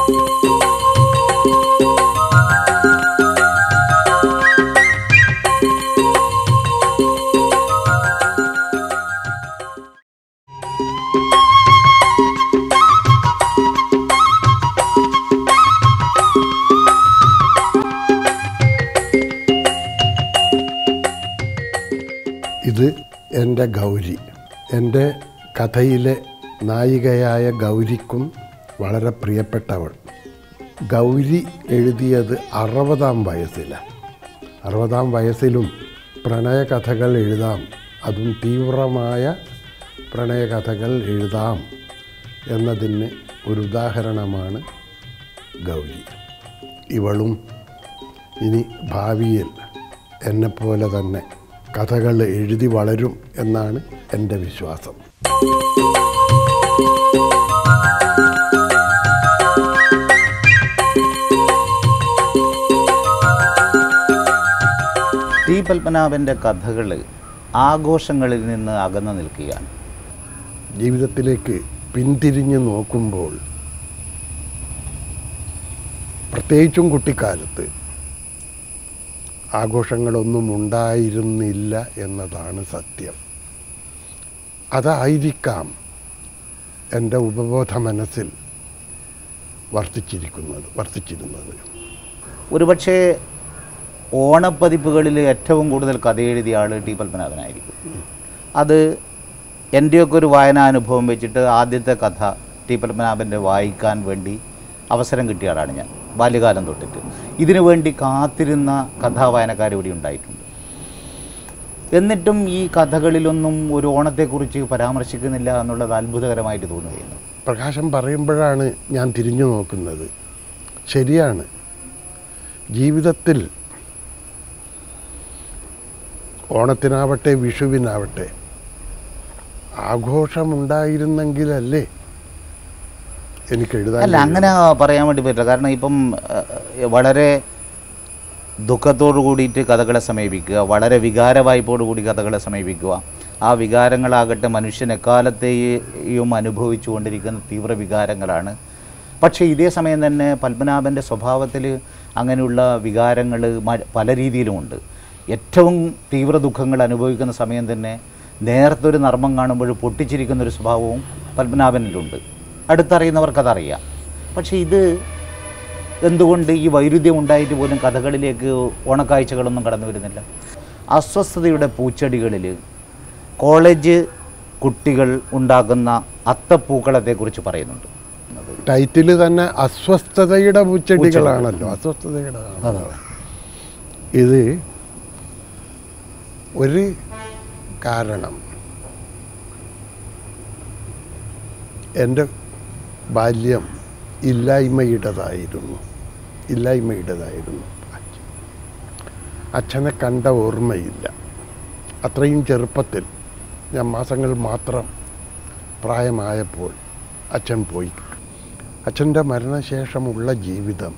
ഇത് എൻ്റെ ഗൗരി എൻ്റെ കഥയിലെ നായികയായ ഗൗരിക്കും വളരെ പ്രിയപ്പെട്ടവൾ ഗൗരി എഴുതിയത് അറുപതാം വയസ്സിലാണ് അറുപതാം വയസ്സിലും പ്രണയകഥകൾ എഴുതാം അതും തീവ്രമായ പ്രണയകഥകൾ എഴുതാം എന്നതിന് ഒരു ഉദാഹരണമാണ് ഗൗരി ഇവളും ഇനി ഭാവിയിൽ എന്നെപ്പോലെ തന്നെ കഥകൾ എഴുതി വളരും എന്നാണ് എൻ്റെ വിശ്വാസം ടി പത്മനാഭൻ്റെ കഥകൾ ആഘോഷങ്ങളിൽ നിന്ന് അകന്നു നിൽക്കുകയാണ് ജീവിതത്തിലേക്ക് പിന്തിരിഞ്ഞ് നോക്കുമ്പോൾ പ്രത്യേകിച്ചും കുട്ടിക്കാലത്ത് ആഘോഷങ്ങളൊന്നും ഉണ്ടായിരുന്നില്ല എന്നതാണ് സത്യം അതായിരിക്കാം എൻ്റെ ഉപബോധ മനസ്സിൽ വർത്തിച്ചിരിക്കുന്നത് വർത്തിച്ചിരുന്നത് ഒരുപക്ഷെ ഓണപ്പതിപ്പുകളിൽ ഏറ്റവും കൂടുതൽ കഥ എഴുതിയ ആൾ ടി പത്മനാഭനായിരിക്കും അത് എൻ്റെയൊക്കെ ഒരു വായനാനുഭവം വെച്ചിട്ട് ആദ്യത്തെ കഥ ടി പത്മനാഭൻ്റെ വായിക്കാൻ വേണ്ടി അവസരം കിട്ടിയ ആളാണ് ഞാൻ ബാല്യകാലം തൊട്ടിട്ട് ഇതിനു വേണ്ടി കാത്തിരുന്ന കഥാവായനക്കാർ ഇവിടെ ഉണ്ടായിട്ടുണ്ട് എന്നിട്ടും ഈ കഥകളിലൊന്നും ഒരു ഓണത്തെക്കുറിച്ച് പരാമർശിക്കുന്നില്ല എന്നുള്ളത് അത്ഭുതകരമായിട്ട് തോന്നുകയാണ് പ്രകാശം പറയുമ്പോഴാണ് ഞാൻ തിരിഞ്ഞു നോക്കുന്നത് ശരിയാണ് ജീവിതത്തിൽ ഓണത്തിനാവട്ടെ വിഷുവിനാവട്ടെ ആഘോഷമുണ്ടായിരുന്നെങ്കിലല്ലേ എനിക്ക് എഴുതാൻ അല്ല അങ്ങനെ പറയാൻ വേണ്ടി പറ്റില്ല കാരണം ഇപ്പം ഏഹ്, വളരെ ദുഃഖത്തോടു കൂടിയിട്ട് കഥകളെ സമീപിക്കുക വളരെ വികാരവായ്പോടു കൂടി കഥകളെ സമീപിക്കുക ആ വികാരങ്ങളാകട്ടെ മനുഷ്യൻ എക്കാലത്തെയും അനുഭവിച്ചു കൊണ്ടിരിക്കുന്ന തീവ്ര വികാരങ്ങളാണ് പക്ഷേ ഇതേ സമയം തന്നെ പത്മനാഭൻ്റെ സ്വഭാവത്തിൽ അങ്ങനെയുള്ള വികാരങ്ങൾ പല രീതിയിലുമുണ്ട് ഏറ്റവും തീവ്ര ദുഃഖങ്ങൾ അനുഭവിക്കുന്ന സമയം തന്നെ നേരത്തെ ഒരു നർമ്മം കാണുമ്പോൾ പൊട്ടിച്ചിരിക്കുന്ന ഒരു സ്വഭാവവും പത്മനാഭനിലുണ്ട് അടുത്തറിയുന്നവർക്കതറിയാം പക്ഷേ ഇത് എന്തുകൊണ്ട് ഈ വൈരുദ്ധ്യം ഉണ്ടായിട്ട് പോലും കഥകളിലേക്ക് ഓണക്കാഴ്ചകളൊന്നും കടന്നു വരുന്നില്ല അസ്വസ്ഥതയുടെ പൂച്ചെടികളിൽ കോളേജ് കുട്ടികൾ ഉണ്ടാക്കുന്ന അത്തപ്പൂക്കളത്തെക്കുറിച്ച് പറയുന്നുണ്ട് ടൈറ്റിൽ തന്നെ അസ്വസ്ഥതയുടെ പൂച്ചെടികളാണല്ലോ അസ്വസ്ഥതയുടെ ഇത് ഒരു കാരണം എൻ്റെ ബാല്യം ഇല്ലായ്മയുടേതായിരുന്നു ഇല്ലായ്മയുടേതായിരുന്നു അച്ഛനെ കണ്ട ഓർമ്മയില്ല അത്രയും ചെറുപ്പത്തിൽ ഞാൻ മാസങ്ങൾ മാത്രം പ്രായമായപ്പോൾ അച്ഛൻ പോയി അച്ഛൻ്റെ മരണശേഷമുള്ള ജീവിതം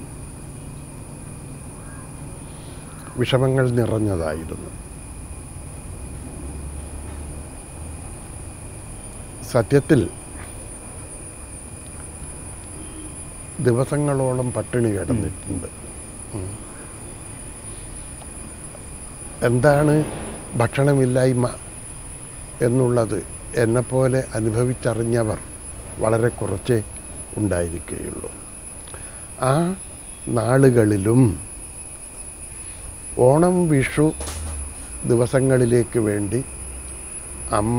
വിഷമങ്ങൾ നിറഞ്ഞതായിരുന്നു സത്യത്തിൽ ദിവസങ്ങളോളം പട്ടിണി കിടന്നിട്ടുണ്ട് ഉം. എന്താണ് ഭക്ഷണമില്ലായ്മ എന്നുള്ളത് എന്നെപ്പോലെ അനുഭവിച്ചറിഞ്ഞവർ വളരെ കുറച്ചേ ഉണ്ടായിരിക്കുകയുള്ളൂ ആ നാളുകളിലും ഓണം വിഷു ദിവസങ്ങളിലേക്ക് വേണ്ടി അമ്മ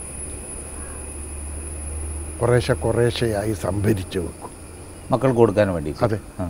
കുറേശ്ശെ കുറേശ്ശെയായി സംഭരിച്ചു വെക്കും മക്കൾക്ക് കൊടുക്കാൻ വേണ്ടി അതെ. ആ.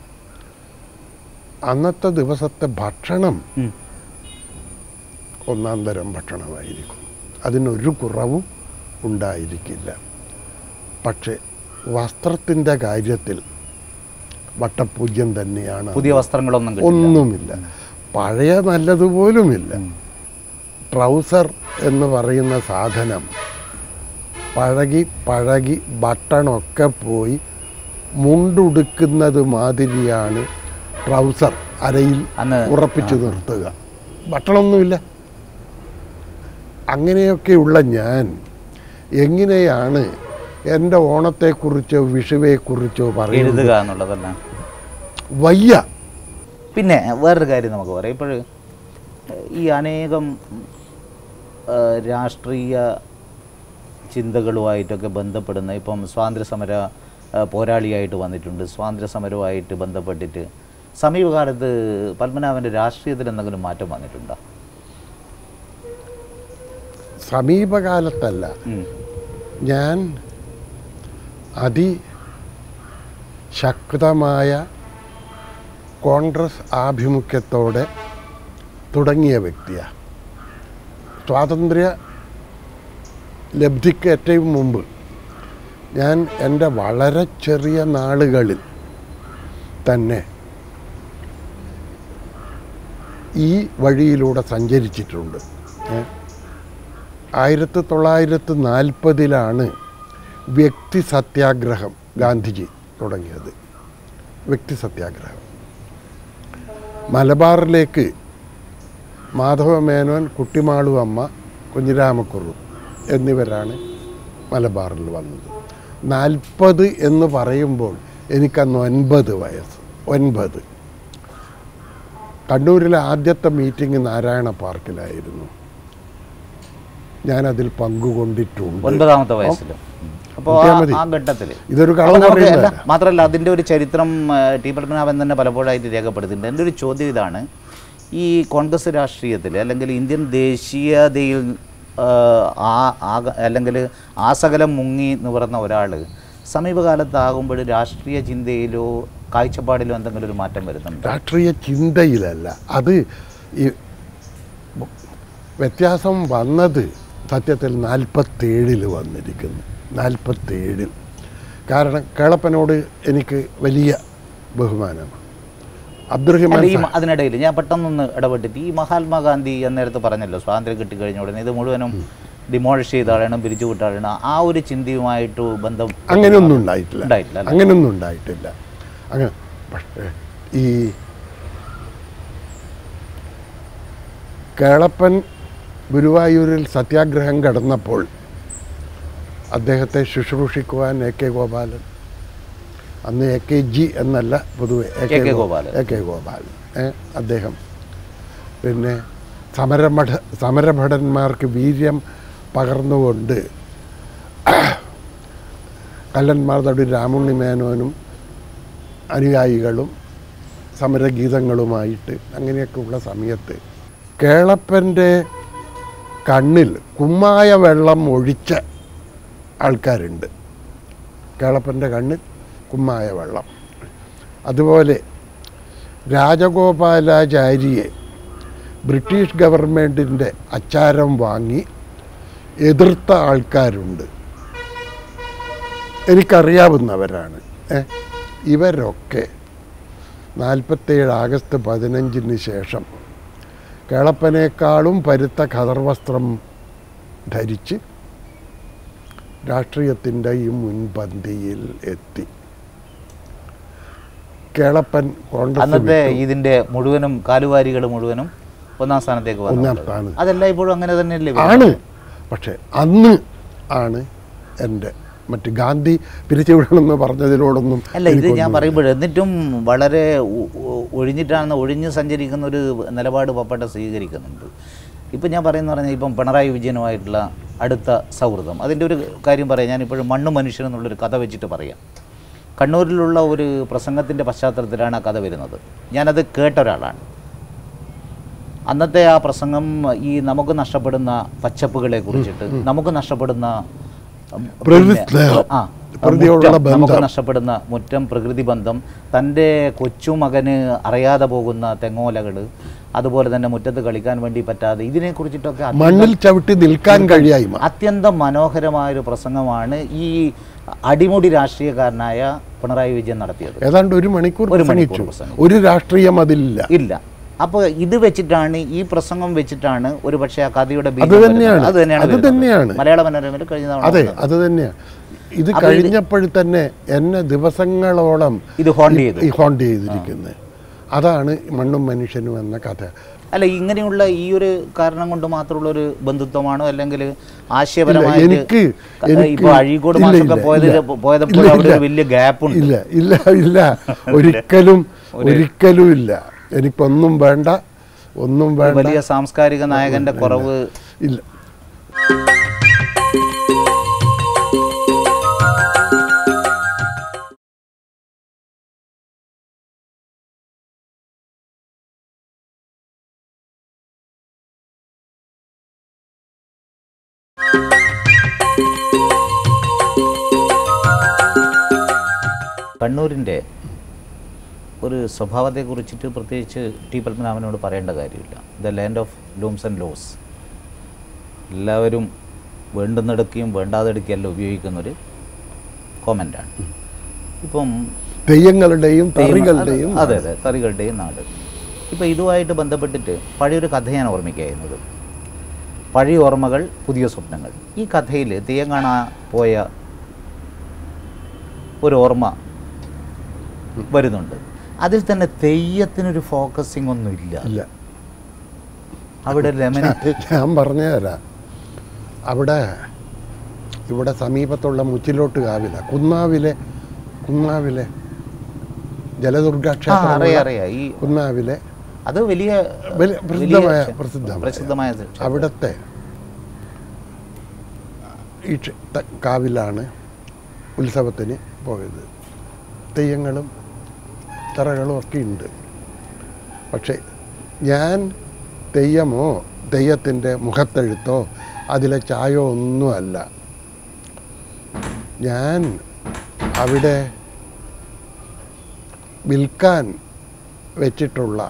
അന്നത്തെ ദിവസത്തെ ഭക്ഷണം ഉം. ഒന്നാം തരം ഭക്ഷണമായിരിക്കും അതിനൊരു കുറവും ഉണ്ടായിരിക്കില്ല പക്ഷേ വസ്ത്രത്തിൻ്റെ കാര്യത്തിൽ വട്ടപൂജ്യം തന്നെയാണ് പുതിയ വസ്ത്രങ്ങളൊന്നും കിട്ടില്ല ഒന്നുമില്ല പഴയ നല്ലതുപോലുമില്ല ട്രൗസർ എന്ന് പറയുന്ന സാധനം പഴകി പഴകി ബട്ടണൊക്കെ പോയി മുണ്ടുടുക്കുന്നത് മാതിരിയാണ് ട്രൗസർ അരയിൽ അന്ന് ഉറപ്പിച്ചു നിർത്തുക ബട്ടണൊന്നുമില്ല അങ്ങനെയൊക്കെയുള്ള ഞാൻ എങ്ങനെയാണ് എൻ്റെ ഓണത്തെക്കുറിച്ചോ വിഷുവെക്കുറിച്ചോ പറയുന്നത് എഴുതുക എന്നുള്ളതല്ല വയ്യ പിന്നെ വേറൊരു കാര്യം നമുക്ക് പറയാം ഇപ്പോൾ ഈ അനേകം ആ, രാഷ്ട്രീയ ചിന്തകളുമായിട്ടൊക്കെ ബന്ധപ്പെടുന്ന ഇപ്പം സ്വാതന്ത്ര്യ സമര ആ, പോരാളിയായിട്ട് വന്നിട്ടുണ്ട് സ്വാതന്ത്ര്യ സമരവുമായിട്ട് ബന്ധപ്പെട്ടിട്ട് സമീപകാലത്ത് പത്മനാഭൻ്റെ രാഷ്ട്രീയത്തിൽ എന്തെങ്കിലും മാറ്റം വന്നിട്ടുണ്ടോ സമീപകാലത്തല്ല ഉം. ഞാൻ അതിശക്തമായ കോൺഗ്രസ് ആഭിമുഖ്യത്തോടെ തുടങ്ങിയ വ്യക്തിയാണ് സ്വാതന്ത്ര്യ ലബ്ധിക്ക് ഏറ്റവും മുമ്പ് ഞാൻ എൻ്റെ വളരെ ചെറിയ നാളുകളിൽ തന്നെ ഈ വഴിയിലൂടെ സഞ്ചരിച്ചിട്ടുണ്ട് ഏ. ആയിരത്തി തൊള്ളായിരത്തി നാൽപ്പതിലാണ് വ്യക്തി സത്യാഗ്രഹം ഗാന്ധിജി തുടങ്ങിയത് വ്യക്തി സത്യാഗ്രഹം മലബാറിലേക്ക് മാധവ മേനോൻ കുട്ടിമാളു അമ്മ കുഞ്ഞിരാമക്കുറു എന്നിവരാണ് മലബാറിൽ വന്നത് നാൽപ്പത് എന്ന് പറയുമ്പോൾ എനിക്കന്ന് ഒൻപത് വയസ്സ് ഒൻപത് കണ്ണൂരിലെ ആദ്യത്തെ മീറ്റിംഗ് നാരായണ പാർക്കിലായിരുന്നു ഞാനതിൽ പങ്കുകൊണ്ടിട്ടുണ്ട് ഒൻപതാമത്തെ വയസ്സിൽ അപ്പോൾ നോക്കിയാൽ മതി. ആ ഘട്ടത്തിൽ ഇതൊരു കളവ് അപ്പോൾ നമുക്ക് പറയുന്നതല്ല അല്ല, മാത്രമല്ല അതിൻ്റെ ഒരു ചരിത്രം ആ, ടി പത്മനാഭൻ തന്നെ പലപ്പോഴായിട്ട് രേഖപ്പെടുത്തിയിട്ടുണ്ട് എൻ്റെ ഒരു ചോദ്യം ഇതാണ് ഈ കോൺഗ്രസ് രാഷ്ട്രീയത്തിൽ അല്ലെങ്കിൽ ഇന്ത്യൻ ദേശീയതയിൽ ആ, ആ ആക- അല്ലെങ്കിൽ ആസകലം മുങ്ങി നിവർന്ന ഒരാൾ സമീപകാലത്താകുമ്പോൾ രാഷ്ട്രീയ ചിന്തയിലോ കാഴ്ചപ്പാടിലോ എന്തെങ്കിലും ഒരു മാറ്റം വരുന്നുണ്ട് രാഷ്ട്രീയ ചിന്തയിലല്ല അത് ഈ വ്യത്യാസം വന്നത് സത്യത്തിൽ നാൽപ്പത്തേഴിൽ വന്നിരിക്കുന്നു നാൽപ്പത്തേഴിൽ കാരണം കേളപ്പനോട് എനിക്ക് വലിയ ബഹുമാനമാണ് അബ്ദുറഹിമാൻ അല്ല ഈ സാ- മ- അതിനിടയിൽ ഞാൻ പെട്ടെന്നൊന്ന് ഇടപെട്ടിട്ട് ഈ മഹാത്മാഗാന്ധി അന്നേരത്ത് പറഞ്ഞല്ലോ സ്വാതന്ത്ര്യം കിട്ടിക്കഴിഞ്ഞ ഉടനെ ഇത് മുഴുവനും ഡിമോളിഷ് ചെയ്ത ആളാണ് പിരിച്ചു വിട്ട ആളാണ് ആ ഒരു ചിന്തയുമായിട്ട് ബന്ധം അങ്ങനെയൊന്നും ഉണ്ടായിട്ടില്ല ഉണ്ടായിട്ടില്ല അല്ലേ? അങ്ങനെയൊന്നും ഉണ്ടായിട്ടില്ല അങ്ങനെ പക്ഷേ ഈ കേളപ്പൻ ഗുരുവായൂരിൽ സത്യാഗ്രഹം കടന്നപ്പോൾ അദ്ദേഹത്തെ ശുശ്രൂഷിക്കുവാൻ എ കെ ഗോപാലൻ അന്ന് എ കെ ജി എന്നല്ല പൊതുവെ എ കെ ഗോ- ഗോപാലൻ. എ കെ ഗോപാലൻ ഏ, അദ്ദേഹം പിന്നെ സമരമഠ സമരഭടന്മാർക്ക് വീര്യം പകർന്നുകൊണ്ട് കല്ലന്മാർ തടി രാമുണ്ണി മേനോനും അനുയായികളും സമരഗീതങ്ങളുമായിട്ട് അങ്ങനെയൊക്കെയുള്ള സമയത്ത് കേളപ്പൻ്റെ കണ്ണിൽ കുമ്മായ വെള്ളം ഒഴിച്ച ആൾക്കാരുണ്ട് കേളപ്പൻ്റെ കണ്ണിൽ കുമ്മായ വെള്ളം അതുപോലെ രാജഗോപാലാചാരിയെ ബ്രിട്ടീഷ് ഗവൺമെൻറ്റിൻ്റെ അച്ചാരം വാങ്ങി എതിർത്ത ആൾക്കാരുണ്ട് എനിക്കറിയാവുന്നവരാണ് ഏ, ഇവരൊക്കെ നാൽപ്പത്തേഴ് ആഗസ്റ്റ് പതിനഞ്ചിന് ശേഷം കേളപ്പനേക്കാളും പരുത്ത ഖദർവസ്ത്രം ധരിച്ച് രാഷ്ട്രീയത്തിൻ്റെ ഈ മുൻപന്തിയിൽ എത്തി കേളപ്പൻ കോൺഗ്രസ് അന്നത്തെ ഇതിന്റെ മുഴുവനും കാലുവാരികൾ മുഴുവനും ഒന്നാം സ്ഥാനത്തേക്ക് വന്നു ഒന്നാം സ്ഥാനം അതെല്ലാം ഇപ്പോഴും അങ്ങനെ തന്നെയല്ലേ ആണ് പക്ഷെ അന്ന് ആണ് എൻ്റെ മറ്റ് ഗാന്ധി പിരിച്ചുവിടണമെന്ന് പറഞ്ഞതിനോടൊന്നും അല്ല ഇത് ഞാൻ എനിക്കൊന്നും പറയുമ്പോൾ എന്നിട്ടും വളരെ ഒ- ഒ- ഒഴിഞ്ഞിട്ടാണ് ഒഴിഞ്ഞ് സഞ്ചരിക്കുന്ന ഒരു നിലപാട് പപ്പട്ട സ്വീകരിക്കുന്നുണ്ട് ഇപ്പം ഞാൻ പറയുന്ന പറഞ്ഞാൽ ഇപ്പം പിണറായി വിജയനുമായിട്ടുള്ള അടുത്ത സൗഹൃദം അതിൻ്റെ ഒരു കാര്യം പറയാം ഞാനിപ്പോഴും മണ്ണ് മനുഷ്യൻ എന്നുള്ളൊരു കഥ വെച്ചിട്ട് പറയാം കണ്ണൂരിലുള്ള ഒരു പ്രസംഗത്തിൻ്റെ പശ്ചാത്തലത്തിലാണ് ആ കഥ വരുന്നത് ഞാനത് കേട്ട ഒരാളാണ് അന്നത്തെ ആ പ്രസംഗം ഈ നമുക്ക് നഷ്ടപ്പെടുന്ന പച്ചപ്പുകളെ കുറിച്ചിട്ട് നമുക്ക് നഷ്ടപ്പെടുന്ന ഉം, പ്രകൃതി പിന്നെ, സ്നേഹം, ആ പ്രകൃതിയോടുള്ള മുറ്റം, നമുക്ക് ബന്ധം. നഷ്ടപ്പെടുന്ന മുറ്റം പ്രകൃതി ബന്ധം തൻ്റെ കൊച്ചുമകന് അറിയാതെ പോകുന്ന തെങ്ങോലകൾ അതുപോലെ തന്നെ മുറ്റത്ത് കളിക്കാൻ വേണ്ടി പറ്റാതെ ഇതിനെ കുറിച്ചിട്ടൊക്കെ അത്യന്തം- മണ്ണിൽ ചവിട്ടി നിൽക്കാൻ കഴിയായ്മ അത്യന്തം മനോഹരമായ ഒരു പ്രസംഗമാണ് ഈ അടിമുടി രാഷ്ട്രീയക്കാരനായ പിണറായി വിജയൻ നടത്തിയത് ഏതാണ്ട് ഒരു മണിക്കൂർ ഒരു മണിക്കൂർ പ്രസംഗിച്ചു പ്രസംഗിച്ചു. ഒരു രാഷ്ട്രീയം അതിലില്ല ഇല്ല അപ്പോൾ ഇത് വെച്ചിട്ടാണ് ഈ പ്രസംഗം വെച്ചിട്ടാണ് ഒരു പക്ഷേ ആ കഥയുടെ ബീജം അത് വരുന്നത്. തന്നെയാണ്. അത് തന്നെയാണ് അത് വരുന്നത്. തന്നെയാണ്. മലയാള മനോരമയിൽ കഴിഞ്ഞ തവണ അതെ വന്നത്. അത് തന്നെയാണ് ഇത് അപ്പൊ ഇത് കഴിഞ്ഞപ്പോൾ തന്നെ എന്നെ ദിവസങ്ങളോളം ഇത് ഹോണ്ട് ചെയ്തു ഈ ഹോണ്ട് ചെയ്തിരിക്കുന്നത് അതാണ് മണ്ണും മനുഷ്യനും എന്ന കഥ അല്ല ഇങ്ങനെയുള്ള ഈ ഒരു കാരണം കൊണ്ട് മാത്രമുള്ള ഒരു ബന്ധുത്വമാണോ അല്ലെങ്കിൽ ഇല്ല, ആശയപരമായിട്ട് എനിക്ക് എനിക്ക് ഇപ്പോൾ അഴീക്കോട് ഇല്ല, മാഷൊക്കെ ഇല്ല, പോയത് ഇല്ല. പോയപ്പോൾ ഇല്ല, അവിടെ ഇല്ല. ഒരു വലിയ ഗ്യാപ്പ് ഉണ്ട് ഇല്ല ഇല്ല ഇല്ല ഒരിക്കലും ഒരിക്കലും ഇല്ല എനിക്കൊന്നും വേണ്ട ഒന്നും വേണ്ട വലിയ സാംസ്കാരിക നായകന്റെ കുറവ് ഇല്ല കണ്ണൂരിൻ്റെ ഒരു സ്വഭാവത്തെക്കുറിച്ചിട്ട് പ്രത്യേകിച്ച് ടി പത്മനാഭനോട് പറയേണ്ട കാര്യമില്ല the land of looms and lores എല്ലാവരും വേണ്ടുന്നെടുക്കുകയും വേണ്ടാതെടുക്കുകയല്ല ഉപയോഗിക്കുന്നൊരു കോമൻ്റാണ് ഇപ്പം തെയ്യങ്ങളുടെയും തറികളുടെയും അതെ അതെ തറികളുടെയും നാട് ഇപ്പോൾ ഇതുമായിട്ട് ബന്ധപ്പെട്ടിട്ട് പഴയൊരു കഥ ഞാൻ ഓർമ്മിക്കുകയായിരുന്നത് പഴയ ഓർമ്മകൾ പുതിയ സ്വപ്നങ്ങൾ ഈ കഥയിൽ തെയ്യം കാണാൻ പോയ ഒരു ഓർമ്മ വരുന്നുണ്ട് അതിൽ തന്നെ തെയ്യത്തിനൊരു ഫോക്കസിങ് ഒന്നുമില്ല ഇല്ല അവിടെ ലെമൻ ഞാൻ പറഞ്ഞു തരാം അവിടെ ഇവിടെ സമീപത്തുള്ള മുച്ചിലോട്ട് കാവില കുന്നാവിലെ കുന്നാവിലെ ജലദുർഗ ആ ക്ഷേത്രം അറിയാം അറിയാം ഈ കുന്നാവിലെ അത് വലിയ വലിയ പ്രസിദ്ധമായ വലിയ പ്രസിദ്ധമായ പ്രസിദ്ധമായ ക്ഷേത്രം. അവിടുത്തെ ഈ ക്ഷേ- ത- കാവിലാണ് ഉത്സവത്തിന് പോയത് തെയ്യങ്ങളും തറകളും ഒക്കെ ഉണ്ട് പക്ഷേ ഞാൻ തെയ്യമോ തെയ്യത്തിൻ്റെ മുഖത്തെഴുത്തോ അതിലെ ചായോ ഒന്നുമല്ല ഞാൻ അവിടെ വിൽക്കാൻ വെച്ചിട്ടുള്ള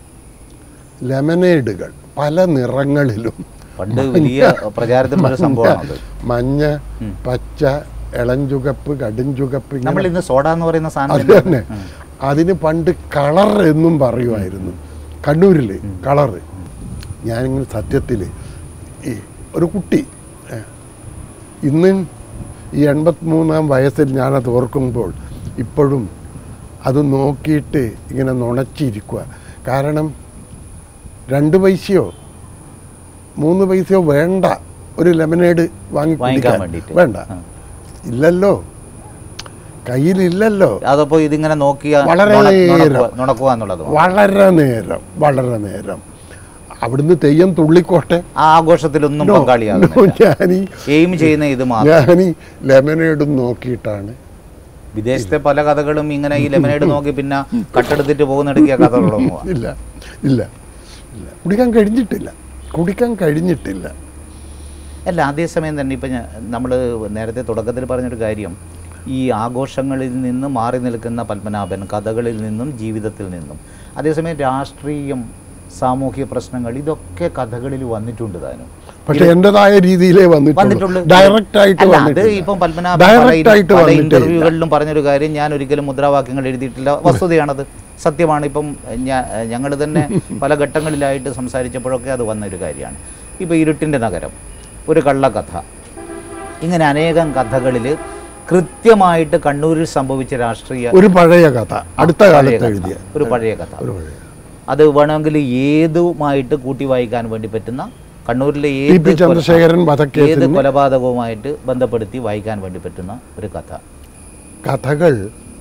ലെമനേഡുകൾ പല നിറങ്ങളിലും പണ്ട് വലിയ പ്രചാരത്തിലുള്ള ഒരു സംഭവമാണത് മഞ്ഞ പച്ച ഇളഞ്ചുകപ്പ് കടുംചുകപ്പ് ഇങ്ങനെ നമ്മൾ ഇന്ന് സോഡ എന്ന് പറയുന്ന അത് സാധനം തന്നെ അതിന് പണ്ട് കളർ എന്നും പറയുമായിരുന്നു കണ്ണൂരിൽ കളറ് ഞാനിങ്ങനെ സത്യത്തിൽ ഈ ഒരു കുട്ടി ഏ, ഇന്ന് ഈ എൺപത്തിമൂന്നാം വയസ്സിൽ ഞാനത് ഓർക്കുമ്പോൾ ഇപ്പോഴും അത് നോക്കിയിട്ട് ഇങ്ങനെ നുണച്ചിരിക്കുക കാരണം രണ്ട് പൈസയോ മൂന്ന് പൈസയോ വേണ്ട ഒരു ലെമനേഡ് വാങ്ങി വാങ്ങിക്കാൻ കുടിക്കാൻ. വേണ്ടിയിട്ട്. വേണ്ട ആ. ഇല്ലല്ലോ കയ്യിലില്ലല്ലോ അതപ്പോ ഇതിങ്ങനെ നോക്കിയ വളരെ നേരം. നുണക്കുക എന്നുള്ളത് വളരെ നേരം വളരെ നേരം അവിടുന്ന് തെയ്യം തുള്ളിക്കോട്ടെ ആ ആഘോഷത്തിലൊന്നും നോ, പങ്കാളിയാകുന്നില്ല ഞാനീ എയിം ചെയ്യുന്ന ഇത് മാത്രം ഞാനീ ലെമനേഡും നോക്കിയിട്ടാണ് വിദേശത്തെ പല കഥകളും ഇങ്ങനെ ഈ ലെമനേഡ് നോക്കി പിന്നെ കട്ടെടുത്തിട്ട് പോകുന്നിടക്കിയ കഥകളും ഇല്ല ഇല്ല ഇല്ല കുടിക്കാൻ കഴിഞ്ഞിട്ടില്ല കുടിക്കാൻ കഴിഞ്ഞിട്ടില്ല അല്ല അതേസമയം തന്നെ ഇപ്പം നമ്മൾ നേരത്തെ തുടക്കത്തിൽ പറഞ്ഞൊരു കാര്യം ഈ ആഘോഷങ്ങളിൽ നിന്ന് മാറി നിൽക്കുന്ന പത്മനാഭൻ കഥകളിൽ നിന്നും ജീവിതത്തിൽ നിന്നും അതേസമയം രാഷ്ട്രീയം സാമൂഹ്യ പ്രശ്നങ്ങൾ ഇതൊക്കെ കഥകളിൽ വന്നിട്ടുണ്ട് താനും പക്ഷെ എന്റേതായ രീതിയിലേ വന്നിട്ടുള്ളൂ വന്നിട്ടുള്ളൂ ഡയറക്റ്റ് ആയിട്ട് അല്ല, അത് വന്നിട്ടില്ല. ഇപ്പം പത്മനാഭൻ ഡയറക്റ്റ് പറയുന്ന ആയിട്ട് പല വന്നിട്ടേ ഇല്ല. ഇന്റർവ്യൂകളിലും പറഞ്ഞൊരു കാര്യം ഞാൻ ഒരിക്കലും മുദ്രാവാക്യങ്ങൾ എഴുതിയിട്ടില്ല വസ്തുതയാണത് സത്യമാണ് ഇപ്പം ഞങ്ങൾ തന്നെ പല ഘട്ടങ്ങളിലായിട്ട് സംസാരിച്ചപ്പോഴൊക്കെ അത് വന്ന ഒരു കാര്യമാണ് ഇപ്പോൾ ഇരുട്ടിൻ്റെ നഗരം ഒരു കള്ളക്കഥ ഇങ്ങനെ അനേകം കഥകളിൽ കൃത്യമായിട്ട് കണ്ണൂരിൽ സംഭവിച്ച രാഷ്ട്രീയ ഒരു പഴയ കഥ അടുത്ത പഴയ കാലത്ത് കഥ, എഴുതിയ ഒരു പഴയ കഥ ഒരു പഴയ അത് വേണമെങ്കിൽ ഏതുമായിട്ട് കൂട്ടി വായിക്കാൻ വേണ്ടി പറ്റുന്ന കണ്ണൂരിലെ ടി ഏത് പി കൊല- ചന്ദ്രശേഖരൻ ഏത് വധക്കേസിന് കൊലപാതകവുമായിട്ട് ബന്ധപ്പെടുത്തി വായിക്കാൻ വേണ്ടി പറ്റുന്ന ഒരു കഥ കഥകൾ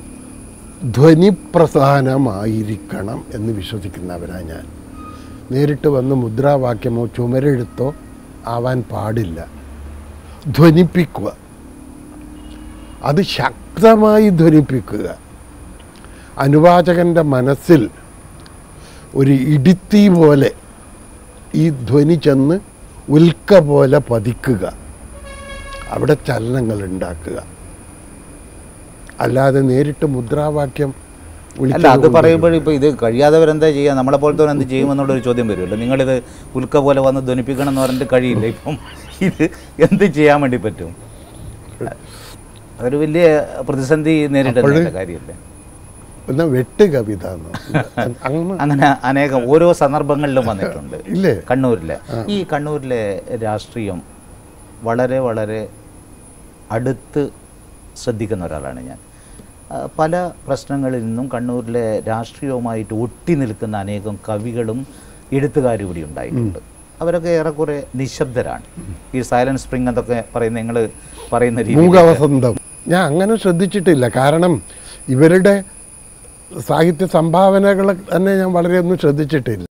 ധ്വനിപ്രധാനമായിരിക്കണം എന്ന് വിശ്വസിക്കുന്നവരാണ് ഞാൻ നേരിട്ട് വന്ന് മുദ്രാവാക്യമോ ചുമരെഴുത്തോ ആവാൻ പാടില്ല ധ്വനിപ്പിക്കുക അത് ശക്തമായി ധ്വനിപ്പിക്കുക അനുവാചകൻ്റെ മനസ്സിൽ ഒരു ഇടിത്തീ പോലെ ഈ ധ്വനി ചെന്ന് ഉൽക്ക പോലെ പതിക്കുക അവിടെ ചലനങ്ങൾ ഉണ്ടാക്കുക അല്ലാതെ നേരിട്ട് മുദ്രാവാക്യം അല്ല അത് വിളിച്ചുകൊണ്ട് പറയുമ്പോൾ ഇപ്പോൾ ഇത് കഴിയാത്തവരെന്താ ചെയ്യുക നമ്മളെ പോലത്തെ എന്ത് ചെയ്യുമെന്നുള്ളൊരു ചോദ്യം വരുമല്ലോ നിങ്ങളിത് ഉൽക്ക പോലെ വന്ന് ധ്വനിപ്പിക്കണം എന്ന് പറഞ്ഞിട്ട് കഴിയില്ല ഇപ്പം ഇത് എന്ത് ചെയ്യാൻ വേണ്ടി പറ്റും അതൊരു വലിയ പ്രതിസന്ധി നേരിട്ടുന്ന കാര്യമല്ലേ എന്നാ വെട്ട് കവിത എന്നോ? അങ്ങനെ അങ്ങനെ അനേകം ഓരോ സന്ദർഭങ്ങളിലും വന്നിട്ടുണ്ട് ഇല്ലേ കണ്ണൂരിലെ ഈ കണ്ണൂരിലെ രാഷ്ട്രീയം വളരെ വളരെ അടുത്ത് ശ്രദ്ധിക്കുന്ന ഒരാളാണ് ഞാൻ ആ, പല പ്രശ്നങ്ങളിൽ നിന്നും കണ്ണൂരിലെ രാഷ്ട്രീയവുമായിട്ട് ഒട്ടി നിൽക്കുന്ന അനേകം കവികളും എഴുത്തുകാർ ഇവിടെ ഉണ്ടായിട്ടുണ്ട് അവരൊക്കെ ഏറെക്കുറെ നിശബ്ദരാണ് ഈ സൈലന്റ് സ്പ്രിംഗ് എന്നൊക്കെ പറയുന്ന നിങ്ങൾ പറയുന്ന രീതി മൂകവസന്തം ഞാൻ അങ്ങനെ ശ്രദ്ധിച്ചിട്ടില്ല കാരണം ഇവരുടെ സാഹിത്യ സംഭാവനകൾ തന്നെ ഞാൻ വളരെയൊന്നും ശ്രദ്ധിച്ചിട്ടില്ല